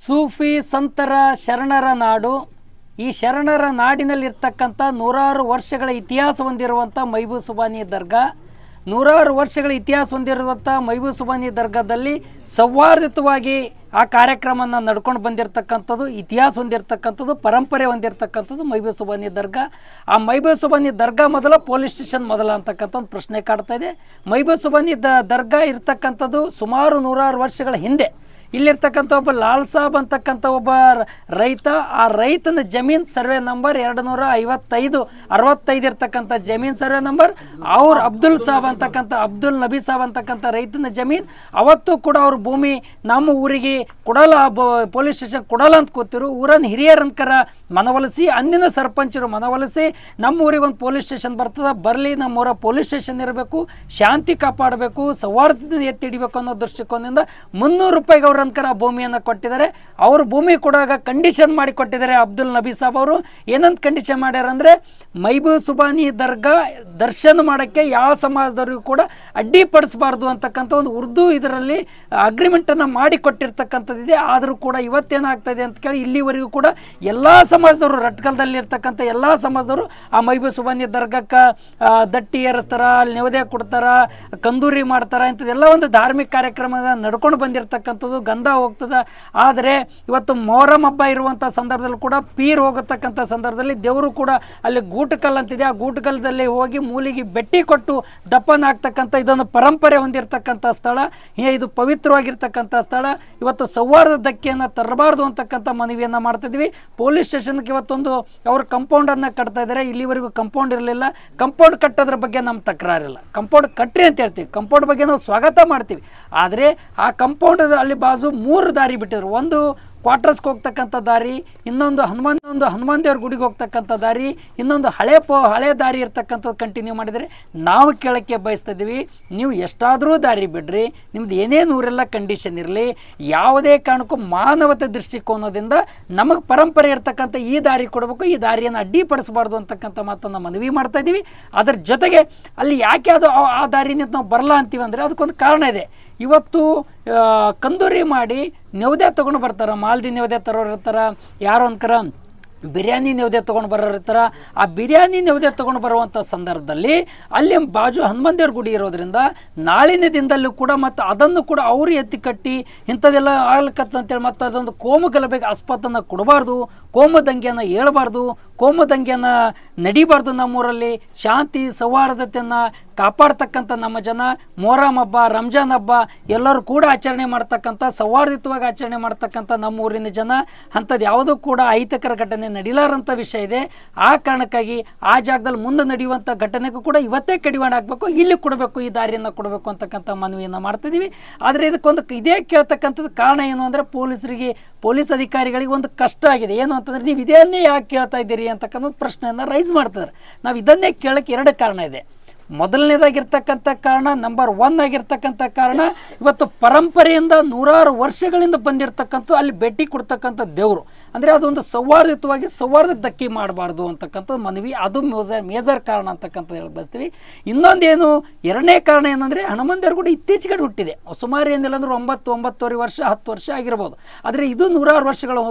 ಸೂಫಿ ಸಂತರ ಶರಣರ ನಾಡು ಈ ಶರಣರ ನಾಡಿನಲ್ಲಿರ್ತಕ್ಕಂಥ ನೂರಾರು ವರ್ಷಗಳ ಇತಿಹಾಸ ಹೊಂದಿರುವಂಥ ಮೈಬೂ ಸುಬಾನಿ ದರ್ಗಾ ನೂರಾರು ವರ್ಷಗಳ ಇತಿಹಾಸ ಹೊಂದಿರುವಂಥ ಮೈಬೂ ಸುಬಾನಿ ದರ್ಗಾದಲ್ಲಿ ಸೌಹಾರ್ದಯುತವಾಗಿ ಆ ಕಾರ್ಯಕ್ರಮನ ನಡ್ಕೊಂಡು ಬಂದಿರತಕ್ಕಂಥದ್ದು ಇತಿಹಾಸ ಹೊಂದಿರತಕ್ಕಂಥದ್ದು ಪರಂಪರೆ ಹೊಂದಿರತಕ್ಕಂಥದ್ದು ಮೈಬೂ ಸುಬಾನಿ ದರ್ಗಾ ಆ ಮೈಬೂ ಸುಬಾನಿ ದರ್ಗಾ ಮೊದಲ ಪೊಲೀಸ್ ಸ್ಟೇಷನ್ ಮೊದಲ ಅಂತಕ್ಕಂಥ ಒಂದು ಪ್ರಶ್ನೆ ಕಾಡ್ತಾ ಇದೆ ಮೈಬೂ ಸುಬಾನಿ ದ ದರ್ಗಾ ಇರ್ತಕ್ಕಂಥದ್ದು ಸುಮಾರು ನೂರಾರು ವರ್ಷಗಳ ಹಿಂದೆ ಇಲ್ಲಿರ್ತಕ್ಕಂಥ ಒಬ್ಬ ಲಾಲ್ ಸಾಬ್ ಅಂತಕ್ಕಂಥ ಒಬ್ಬ ರ- ರೈತ ಆ ರೈತನ ಜಮೀನ್ ಸರ್ವೆ ನಂಬರ್ ಎರಡು ನೂರ ಐವತ್ತೈದು ಅರವತ್ತೈದು ಇರ್ತಕ್ಕಂಥ ಜಮೀನ್ ಸರ್ವೆ ನಂಬರ್ ಅವ್ರ ಅಬ್ದುಲ್ ಸಾಬ್ ಅಂತಕ್ಕಂಥ ಅಬ್ದುಲ್ ನಬಿ ಸಾಬ್ ಅಂತಕ್ಕಂಥ ರೈತನ ಜಮೀನ್ ಅವತ್ತು ಕೂಡ ಅವ್ರ ಭೂಮಿ ನಮ್ಮ ಊರಿಗೆ ಕೊಡಲ್ಲ ಪೊಲೀಸ್ ಸ್ಟೇಷನ್ ಕೊಡಲ್ಲ ಅಂತ ಕೂತಿರು ಊರನ್ನ ಹಿರಿಯರಂಕರ ಮನವೊಲಿಸಿ ಅಂದಿನ ಸರ್ಪಂಚರು ಮನವೊಲಿಸಿ ನಮ್ಮ ಊರಿಗೆ ಒಂದು ಪೊಲೀಸ್ ಸ್ಟೇಷನ್ ಬರ್ತದೆ ಬರಲಿ ನಮ್ಮ ಊರ ಪೊಲೀಸ್ ಸ್ಟೇಷನ್ ಇರಬೇಕು ಶಾಂತಿ ಕಾಪಾಡಬೇಕು ಸೌಹಾರ್ದತೆ ಎತ್ತಿ ಹಿಡಿಬೇಕು ಅನ್ನೋ ದೃಷ್ಟಿಕೋನದಿಂದ ಮುನ್ನೂರು ರೂಪಾಯಿಗೆ ಅವ್ರ ಅನ್ಕರ ಆ ಭೂಮಿಯನ್ನು ಕೊಟ್ಟಿದ್ದಾರೆ ಅವ್ರ ಭೂಮಿ ಕೊಡುವಾಗ ಕಂಡೀಷನ್ ಮಾಡಿ ಕೊಟ್ಟಿದ್ದಾರೆ ಅಬ್ದುಲ್ ನಬಿ ಸಾಬ್ ಅವರು ಏನಂತ ಕಂಡೀಷನ್ ಮಾಡ್ಯಾರ ಅಂದರೆ ಮೈಬೂ ಸುಬಾನಿ ದರ್ಗಾ ದರ್ಶನ ಮಾಡೋಕ್ಕೆ ಯಾವ ಸಮಾಜದವ್ರಿಗೂ ಕೂಡ ಅಡ್ಡಿಪಡಿಸಬಾರ್ದು ಅಂತಕ್ಕಂಥ ಒಂದು ಉರ್ದು ಇದರಲ್ಲಿ ಅಗ್ರಿಮೆಂಟನ್ನು ಮಾಡಿ ಕೊಟ್ಟಿರ್ತಕ್ಕಂಥದ್ದಿದೆ ಆದರೂ ಕೂಡ ಇವತ್ತೇನಾಗ್ತದೆ ಅಂತ ಕೇಳಿ ಇಲ್ಲಿವರೆಗೂ ಕೂಡ ಎಲ್ಲ ಸಮಾಜದವರು ರಟ್ಕಲ್ದಲ್ಲಿ ಇರ್ತಕ್ಕಂಥ ಎಲ್ಲ ಸಮಾಜದವರು ಆ ಮೈಬೂ ಸುಬಾನಿ ದರ್ಗಕ್ಕೆ ಆ, ದಟ್ಟಿ ಏರಿಸ್ತಾರ ಅಲ್ಲಿ ನೆವದೆ ಕೊಡ್ತಾರ ಕಂದೂರಿ ಮಾಡ್ತಾರ ಇಂಥದ್ದೆಲ್ಲ ಒಂದು ಧಾರ್ಮಿಕ ಕಾರ್ಯಕ್ರಮ ನಡ್ಕೊಂಡು ಬಂದಿರತಕ್ಕಂಥದ್ದು ಗಂಧ ಹೋಗ್ತದ ಆದರೆ ಇವತ್ತು ಮೊಹರಂ ಹಬ್ಬ ಇರುವಂಥ ಸಂದರ್ಭದಲ್ಲಿ ಕೂಡ ಪೀರ್ ಹೋಗತಕ್ಕಂಥ ಸಂದರ್ಭದಲ್ಲಿ ದೇವರು ಕೂಡ ಅಲ್ಲಿ ಗೂಟಕಲ್ ಅಂತಿದೆ ಆ ಗೂಟಕಲ್ದಲ್ಲಿ ಹೋಗಿ ಮೂಲಿಗೆ ಬೆಟ್ಟಿ ಕೊಟ್ಟು ದಪ್ಪನ ಆಗ್ತಕ್ಕಂಥ ಇದೊಂದು ಪರಂಪರೆ ಹೊಂದಿರತಕ್ಕಂಥ ಸ್ಥಳ ಹೇ- ಇದು ಪವಿತ್ರವಾಗಿರ್ತಕ್ಕಂಥ ಸ್ಥಳ ಇವತ್ತು ಸೌಹಾರ್ದ ಧಕ್ಕೆಯನ್ನು ತರಬಾರ್ದು ಅಂತಕ್ಕಂಥ ಮನವಿಯನ್ನು ಮಾಡ್ತಿದ್ವಿ ಪೊಲೀಸ್ ಸ್ಟೇಷನ್ಗೆ ಇವತ್ತೊಂದು ಅವ್ರ ಕಂಪೌಂಡನ್ನು ಕಟ್ತಾ ಇದ್ದಾರೆ ಇಲ್ಲಿವರೆಗೂ ಕಂಪೌಂಡ್ ಇರಲಿಲ್ಲ ಕಂಪೌಂಡ್ ಕಟ್ಟೋದ್ರ ಬಗ್ಗೆ ನಮ್ಮ ತಕರಾರಿಲ್ಲ ಕಂಪೌಂಡ್ ಕಟ್ರಿ ಅಂತ ಹೇಳ್ತೀವಿ ಕಂಪೌಂಡ್ ಬಗ್ಗೆ ನಾವು ಸ್ವಾಗತ ಮಾಡ್ತೀವಿ ಆದರೆ ಆ ಕಂಪೌಂಡ್ ಅಲ್ಲಿ ಬಾಜು ಮೂರು ದಾರಿ ಬಿಟ್ಟಿದ್ರು ಒಂದು ಕ್ವಾರ್ಟರ್ಸ್ಗೆ ಹೋಗ್ತಕ್ಕಂಥ ದಾರಿ ಇನ್ನೊಂದು ಹನುಮಾನ್ ಒಂದು ಹನುಮಾನ್ ದೇವ್ರ ಗುಡಿಗೆ ಹೋಗ್ತಕ್ಕಂಥ ದಾರಿ ಇನ್ನೊಂದು ಹಳೆ ಪೋ ಹಳೆ ದಾರಿ ಇರ್ತಕ್ಕಂಥದ್ದು ಕಂಟಿನ್ಯೂ ಮಾಡಿದರೆ ನಾವು ಕೇಳಕ್ಕೆ ಬಯಸ್ತಾ ಇದ್ದೀವಿ ನೀವು ಎಷ್ಟಾದರೂ ದಾರಿ ಬಿಡ್ರಿ ನಿಮ್ದು ಏನೇನು ಊರೆಲ್ಲ ಕಂಡೀಷನ್ ಇರಲಿ ಯಾವುದೇ ಕಾರಣಕ್ಕೂ ಮಾನವತೆ ದೃಷ್ಟಿಕೋನದಿಂದ ನಮಗೆ ಪರಂಪರೆ ಇರ್ತಕ್ಕಂಥ ಈ ದಾರಿ ಕೊಡಬೇಕು ಈ ದಾರಿಯನ್ನು ಅಡ್ಡಿಪಡಿಸಬಾರ್ದು ಅಂತಕ್ಕಂಥ ಮಾತನ್ನು ಮನವಿ ಮಾಡ್ತಾ ಇದ್ದೀವಿ ಅದರ ಜೊತೆಗೆ ಅಲ್ಲಿ ಯಾಕೆ ಅದು ಆ- ಆ ದಾರಿನಿಂದ ನಾವು ಬರಲ್ಲ ಅಂತೀವಿ ಅಂದರೆ ಅದಕ್ಕೊಂದು ಕಾರಣ ಇದೆ ಇವತ್ತು ಆ, ಕಂದೂರಿ ಮಾಡಿ ನೆವದೆ ತೊಗೊಂಡು ಬರ್ತಾರೆ ಮಾಲ್ದಿ ನೆವದೆ ತರೋರು ಇರ್ತಾರೆ ಯಾರೋ ಒಂದ್ಕರ ಬಿರಿಯಾನಿ ನೆವದೆ ತೊಗೊಂಡು ಬರೋರು ಇರ್ತಾರೆ ಆ ಬಿರಿಯಾನಿ ನೆವದೆ ತೊಗೊಂಡು ಬರುವಂಥ ಸಂದರ್ಭದಲ್ಲಿ ಅಲ್ಲಿ ಬಾಜು ಹನುಮಂದೇವ್ರ ಗುಡಿ ಇರೋದ್ರಿಂದ ನಾಳಿನ ದಿನದಲ್ಲೂ ಕೂಡ ಮತ್ತು ಅದನ್ನು ಕೂಡ ಅವರು ಎತ್ತಿ ಕಟ್ಟಿ ಇಂಥದ್ದೆಲ್ಲ ಆಗ್ಲಿಕ್ಕತ್ತಂತೇಳಿ ಮತ್ತು ಅದೊಂದು ಕೋಮು ಗಲಭೆಗೆ ಆಸ್ಪತ್ರೆಯನ್ನು ಕೊಡಬಾರ್ದು ಕೋಮು ದಂಗೆಯನ್ನು ಹೇಳಬಾರ್ದು ಕೋಮು ದಂಗೆಯನ್ನು ನಡಿಬಾರ್ದು ನಮ್ಮೂರಲ್ಲಿ ಶಾಂತಿ ಸೌಹಾರ್ದತೆಯನ್ನು ಕಾಪಾಡ್ತಕ್ಕಂಥ ನಮ್ಮ ಜನ ಮೊಹರಂ ಹಬ್ಬ ರಂಜಾನ್ ಹಬ್ಬ ಎಲ್ಲರೂ ಕೂಡ ಆಚರಣೆ ಮಾಡ್ತಕ್ಕಂಥ ಸೌಹಾರ್ದಯುತವಾಗಿ ಆಚರಣೆ ಮಾಡ್ತಕ್ಕಂಥ ನಮ್ಮ ಊರಿನ ಜನ ಅಂಥದ್ದು ಯಾವುದೂ ಕೂಡ ಅಹಿತಕರ ಘಟನೆ ನಡಿಲಾರಂಥ ವಿಷಯ ಇದೆ ಆ ಕಾರಣಕ್ಕಾಗಿ ಆ ಜಾಗದಲ್ಲಿ ಮುಂದೆ ನಡೆಯುವಂಥ ಘಟನೆಗೂ ಕೂಡ ಇವತ್ತೇ ಕಡಿವಾಣ ಆಗಬೇಕು ಇಲ್ಲಿ ಕೊಡಬೇಕು ಈ ದಾರಿಯನ್ನು ಕೊಡಬೇಕು ಅಂತಕ್ಕಂಥ ಮನವಿಯನ್ನು ಮಾಡ್ತಿದ್ದೀವಿ ಆದರೆ ಇದಕ್ಕೊಂದು ಇದೇ ಕೇಳ್ತಕ್ಕಂಥದ್ದು ಕಾರಣ ಏನು ಅಂದರೆ ಪೊಲೀಸರಿಗೆ ಪೊಲೀಸ್ ಅಧಿಕಾರಿಗಳಿಗೆ ಒಂದು ಕಷ್ಟ ಆಗಿದೆ ಏನು ಅಂತಂದರೆ ನೀವು ಇದನ್ನೇ ಯಾಕೆ ಕೇಳ್ತಾ ಇದ್ದೀರಿ ಅಂತಕ್ಕಂಥ ಒಂದು ಪ್ರಶ್ನೆಯನ್ನು ರೈಸ್ ಮಾಡ್ತಾರೆ ನಾವು ಇದನ್ನೇ ಕೇಳಕ್ಕೆ ಎರಡು ಕಾರಣ ಇದೆ ಮೊದಲನೇದಾಗಿರ್ತಕ್ಕಂಥ ಕಾರಣ ನಂಬರ್ ಒನ್ ಆಗಿರ್ತಕ್ಕಂಥ ಕಾರಣ ಇವತ್ತು ಪರಂಪರೆಯಿಂದ ನೂರಾರು ವರ್ಷಗಳಿಂದ ಬಂದಿರತಕ್ಕಂಥ ಅಲ್ಲಿ ಭೇಟಿ ಕೊಡ್ತಕ್ಕಂಥ ದೇವರು ಅಂದರೆ ಅದೊಂದು ಸೌಹಾರ್ದಯುತವಾಗಿ ಸೌಹಾರ್ದಕ್ಕೆ ಧಕ್ಕೆ ಮಾಡಬಾರ್ದು ಅಂತಕ್ಕಂಥ ಮನವಿ ಅದು ಮೇಜರ್ ಮೇಜರ್ ಕಾರಣ ಅಂತಕ್ಕಂಥ ಹೇಳಿ ಬಯಸ್ತೀವಿ ಇನ್ನೊಂದೇನು ಎರಡನೇ ಕಾರಣ ಏನಂದರೆ ಹನುಮಂದರ ಗುಡಿ ಇತ್ತೀಚೆಗೆ ಹುಟ್ಟಿದೆ ಸುಮಾರು ಏನಿಲ್ಲ ಅಂದ್ರೆ ಒಂಬತ್ತು ಒಂಬತ್ತುವರೆ ವರ್ಷ ಹತ್ತು ವರ್ಷ ಆಗಿರ್ಬೋದು ಆದರೆ ಇದು ನೂರಾರು ವರ್ಷಗಳು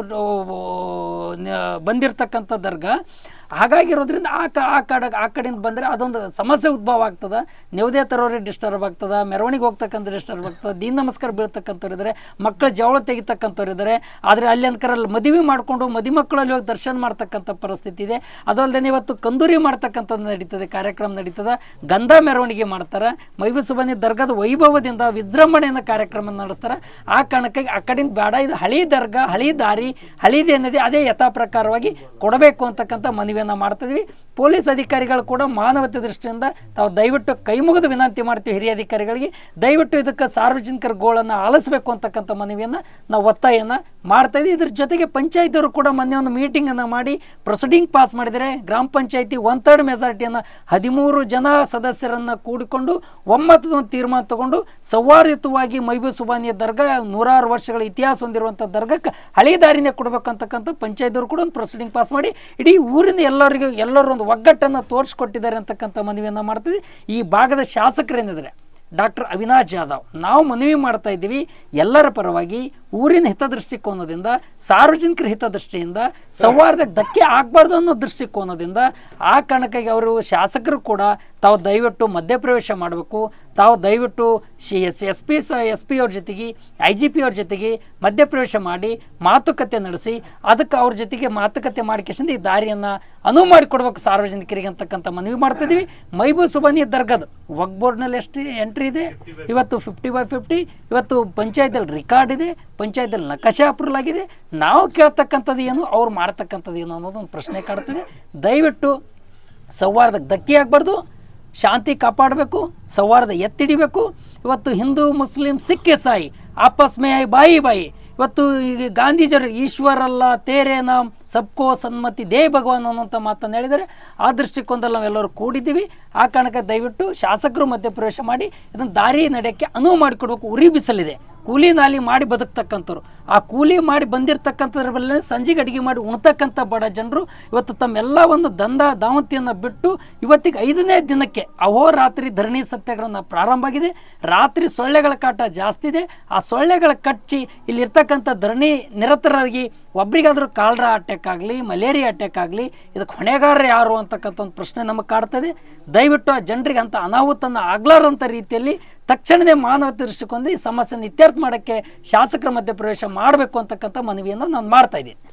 ನ- ಬಂದಿರತಕ್ಕಂಥ ದರ್ಗಾ ಹಾಗಾಗಿರೋದ್ರಿಂದ ಆ ಕ ಆ ಕಡೆ ಆ ಕಡೆಯಿಂದ ಬಂದರೆ ಅದೊಂದು ಸಮಸ್ಯೆ ಉದ್ಭವ ಆಗ್ತದೆ ನೆವದೇ ತರೋರಿಗೆ ಡಿಸ್ಟರ್ಬ್ ಆಗ್ತದೆ ಮೆರವಣಿಗೆ ಹೋಗ್ತಕ್ಕಂಥ ಡಿಸ್ಟರ್ಬ್ ಆಗ್ತದೆ ದೀನ ನಮಸ್ಕಾರ ಬೀಳ್ತಕ್ಕಂಥವ್ರು ಇದ್ದಾರೆ ಮಕ್ಕಳ ಜವಳ ತೆಗಿತಕ್ಕಂಥವ್ರು ಇದ್ದಾರೆ ಆದರೆ ಅಲ್ಲಿ ಅನ್ಕರಲ್ಲಿ ಮದುವೆ ಮಾಡಿಕೊಂಡು ಮದಿ ಮಕ್ಕಳಲ್ಲಿ ಹೋಗಿ ದರ್ಶನ ಮಾಡ್ತಕ್ಕಂಥ ಪರಿಸ್ಥಿತಿ ಇದೆ ಅದಲ್ಲದೆ ಇವತ್ತು ಕಂದೂರಿ ಮಾಡ್ತಕ್ಕಂಥದ್ದು ನಡೀತದೆ ಕಾರ್ಯಕ್ರಮ ನಡೀತದೆ ಗಂಧ ಮೆರವಣಿಗೆ ಮಾಡ್ತಾರೆ ಮೈಬೂ ಸುಬಾನಿ ದರ್ಗಾದ ವೈಭವದಿಂದ ವಿಜೃಂಭಣೆಯಿಂದ ಕಾರ್ಯಕ್ರಮ ನಡೆಸ್ತಾರೆ ಆ ಕಾರಣಕ್ಕಾಗಿ ಆ ಕಡೆಯಿಂದ ಬೇಡ ಇದು ಹಳಿ ದರ್ಗಾ ಹಳಿ ದಾರಿ ಹಳಿದೇನಿದೆ ಅದೇ ಯಥಾ ಪ್ರಕಾರವಾಗಿ ಕೊಡಬೇಕು ಅಂತಕ್ಕಂಥ ಮನವಿಯನ್ನು ಮಾಡ್ತಿದ್ವಿ ಪೊಲೀಸ್ ಅಧಿಕಾರಿಗಳು ಕೂಡ ಮಾನವತೆ ದೃಷ್ಟಿಯಿಂದ ತಾವು ದಯವಿಟ್ಟು ಕೈ ಮುಗಿದು ವಿನಂತಿ ಮಾಡ್ತೀವಿ ಹಿರಿಯ ಅಧಿಕಾರಿಗಳಿಗೆ ದಯವಿಟ್ಟು ಇದಕ್ಕೆ ಸಾರ್ವಜನಿಕರ ಗೋಳನ್ನು ಆಲಿಸಬೇಕು ಅಂತಕ್ಕಂಥ ಮನವಿಯನ್ನು ನಾವು ಒತ್ತಾಯವನ್ನು ಮಾಡ್ತಾ ಇದ್ದೀವಿ ಇದ್ರ ಜೊತೆಗೆ ಪಂಚಾಯತಿಯವರು ಕೂಡ ಮೊನ್ನೆ ಒಂದು ಮೀಟಿಂಗನ್ನು ಮಾಡಿ ಪ್ರೊಸೀಡಿಂಗ್ ಪಾಸ್ ಮಾಡಿದರೆ ಗ್ರಾಮ ಪಂಚಾಯತಿ ಒನ್ ಥರ್ಡ್ ಮೆಜಾರಿಟಿಯನ್ನು ಹದಿಮೂರು ಜನ ಸದಸ್ಯರನ್ನು ಕೂಡಿಕೊಂಡು ಒಮ್ಮತದ ಒಂದು ತೀರ್ಮಾನ ತಗೊಂಡು ಸೌಹಾರ್ದಯುತವಾಗಿ ಮೈಬೂ ಸುಬಾನಿಯ ದರ್ಗಾ ನೂರಾರು ವರ್ಷಗಳ ಇತಿಹಾಸ ಹೊಂದಿರುವಂಥ ದರ್ಗಕ್ಕೆ ಹಳೆ ದಾರಿನೇ ಕೊಡಬೇಕು ಅಂತಕ್ಕಂಥ ಪಂಚಾಯತ್ದವರು ಕೂಡ ಒಂದು ಪ್ರೊಸೀಡಿಂಗ್ ಪಾಸ್ ಮಾಡಿ ಇಡೀ ಊರಿನ ಎಲ್ಲರಿಗೂ ಎಲ್ಲರೂ ಒಂದು ಒಗ್ಗಟ್ಟನ್ನು ತೋರಿಸ್ಕೊಟ್ಟಿದ್ದಾರೆ ಅಂತಕ್ಕಂಥ ಮನವಿಯನ್ನು ಮಾಡ್ತೀವಿ ಈ ಭಾಗದ ಶಾಸಕರೇನಿದ್ದಾರೆ ಡಾಕ್ಟರ್ ಅವಿನಾಶ್ ಜಾಧವ್ ನಾವು ಮನವಿ ಮಾಡ್ತಾ ಇದ್ದೀವಿ ಎಲ್ಲರ ಪರವಾಗಿ ಊರಿನ ಹಿತದೃಷ್ಟಿಕೋನದಿಂದ ಸಾರ್ವಜನಿಕರ ಹಿತದೃಷ್ಟಿಯಿಂದ ಸೌಹಾರ್ದಕ್ಕೆ ಧಕ್ಕೆ ಆಗಬಾರ್ದು ಅನ್ನೋ ದೃಷ್ಟಿಕೋನದಿಂದ ಆ ಕಾರಣಕ್ಕಾಗಿ ಅವರು ಶಾಸಕರು ಕೂಡ ತಾವು ದಯವಿಟ್ಟು ಮಧ್ಯಪ್ರವೇಶ ಮಾಡಬೇಕು ತಾವು ದಯವಿಟ್ಟು ಶಿ ಎಸ್ ಎಸ್ ಪಿ ಸ ಎಸ್ ಪಿ ಅವ್ರ ಜೊತೆಗೆ ಐ ಜಿ ಪಿ ಅವ್ರ ಜೊತೆಗೆ ಮಧ್ಯಪ್ರವೇಶ ಮಾಡಿ ಮಾತುಕತೆ ನಡೆಸಿ ಅದಕ್ಕೆ ಅವ್ರ ಜೊತೆಗೆ ಮಾತುಕತೆ ಮಾಡಿಕೆಸಿಂದ ಈ ದಾರಿಯನ್ನು ಅನುವು ಮಾಡಿಕೊಡ್ಬೇಕು ಸಾರ್ವಜನಿಕರಿಗೆ ಅಂತಕ್ಕಂಥ ಮನವಿ ಮಾಡ್ತಿದ್ದೀವಿ ಮೈಬೂ ಸುಬಾನಿ ದರ್ಗದ ವಕ್ ಬೋರ್ಡ್ನಲ್ಲಿ ಎಷ್ಟು ಎಂಟ್ರಿ ಇದೆ ಇವತ್ತು ಫಿಫ್ಟಿ ಬೈ ಫಿಫ್ಟಿ ಇವತ್ತು ಪಂಚಾಯತಲ್ಲಿ ರಿಕಾರ್ಡ್ ಇದೆ ಪಂಚಾಯತಲ್ಲಿ ನಕಾಶೆ ಅಪ್ರೂವಲ್ ಆಗಿದೆ ನಾವು ಕೇಳ್ತಕ್ಕಂಥದ್ದು ಏನು ಅವ್ರು ಮಾಡ್ತಕ್ಕಂಥದ್ದು ಏನು ಅನ್ನೋದು ಒಂದು ಪ್ರಶ್ನೆ ಕಾಡ್ತದೆ ದಯವಿಟ್ಟು ಸೌಹಾರ್ದಕ್ಕೆ ಧಕ್ಕೆ ಆಗಬಾರ್ದು ಶಾಂತಿ ಕಾಪಾಡಬೇಕು ಸೌಹಾರ್ದ ಎತ್ತಿಡಿಬೇಕು ಇವತ್ತು ಹಿಂದೂ ಮುಸ್ಲಿಂ ಸಿಖ್ ಇಸಾಯಿ ಆಪಸ್ ಮೇ ಆಯ್ ಬಾಯಿ ಬಾಯಿ ಇವತ್ತು ಈಗ ಗಾಂಧೀಜಿಯವರು ಈಶ್ವರಲ್ಲ ತೇರೆ ನಾಮ್ ಸಬ್ಕೋ ಸನ್ಮತಿ ದೇ ಭಗವಾನ್ ಅನ್ನೋಂಥ ಮಾತನ್ನು ಹೇಳಿದರೆ ಆ ದೃಷ್ಟಿಕೋನದಲ್ಲಿ ನಾವೆಲ್ಲರೂ ಕೂಡಿದ್ದೀವಿ ಆ ಕಾರಣಕ್ಕೆ ದಯವಿಟ್ಟು ಶಾಸಕರು ಮಧ್ಯಪ್ರವೇಶ ಮಾಡಿ ಇದನ್ನು ದಾರಿ ನಡೆಯೋಕ್ಕೆ ಅನುವು ಮಾಡಿಕೊಡ್ಬೇಕು ಉರಿ ಬಿಸಲಿದೆ ಕೂಲಿ ನಾಲಿ ಮಾಡಿ ಬದುಕ್ತಕ್ಕಂಥವ್ರು ಆ ಕೂಲಿ ಮಾಡಿ ಬಂದಿರತಕ್ಕಂಥದ್ರ ಮೇಲೆ ಸಂಜೆಗೆ ಅಡುಗೆ ಮಾಡಿ ಉಣ್ತಕ್ಕಂಥ ಬಡ ಜನರು ಇವತ್ತು ತಮ್ಮೆಲ್ಲ ಒಂದು ದಂಧ ದಾವಂತಿಯನ್ನು ಬಿಟ್ಟು ಇವತ್ತಿಗೆ ಐದನೇ ದಿನಕ್ಕೆ ಅಹೋರಾತ್ರಿ ಧರಣಿ ಸತ್ಯಾಗ್ರಹ ಪ್ರಾರಂಭ ಆಗಿದೆ ರಾತ್ರಿ ಸೊಳ್ಳೆಗಳ ಕಾಟ ಜಾಸ್ತಿ ಇದೆ ಆ ಸೊಳ್ಳೆಗಳ ಕಚ್ಚಿ ಇಲ್ಲಿರ್ತಕ್ಕಂಥ ಧರಣಿ ನಿರತರಾಗಿ ಒಬ್ರಿಗಾದ್ರೂ ಕಾಲ್ರ ಅಟ್ಯಾಕ್ ಆಗಲಿ ಮಲೇರಿಯಾ ಅಟ್ಯಾಕ್ ಆಗಲಿ ಇದಕ್ಕೆ ಹೊಣೆಗಾರರು ಯಾರು ಅಂತಕ್ಕಂಥ ಒಂದು ಪ್ರಶ್ನೆ ನಮಗೆ ಕಾಡ್ತದೆ ದಯವಿಟ್ಟು ಆ ಜನರಿಗೆ ಅಂತ ಅನಾಹುತನ ಆಗ್ಲಾರಂಥ ರೀತಿಯಲ್ಲಿ ತಕ್ಷಣವೇ ಮಾನವತೆ ದೃಷ್ಟಿಕೊಂಡು ಈ ಸಮಸ್ಯೆನ ಇತ್ಯರ್ಥ ಮಾಡೋಕ್ಕೆ ಶಾಸಕರ ಮಧ್ಯಪ್ರವೇಶ ಮಾಡಬೇಕು ಅಂತಕ್ಕಂಥ ಮನವಿಯನ್ನು ನಾನು ಮಾಡ್ತಾ ಇದ್ದೀನಿ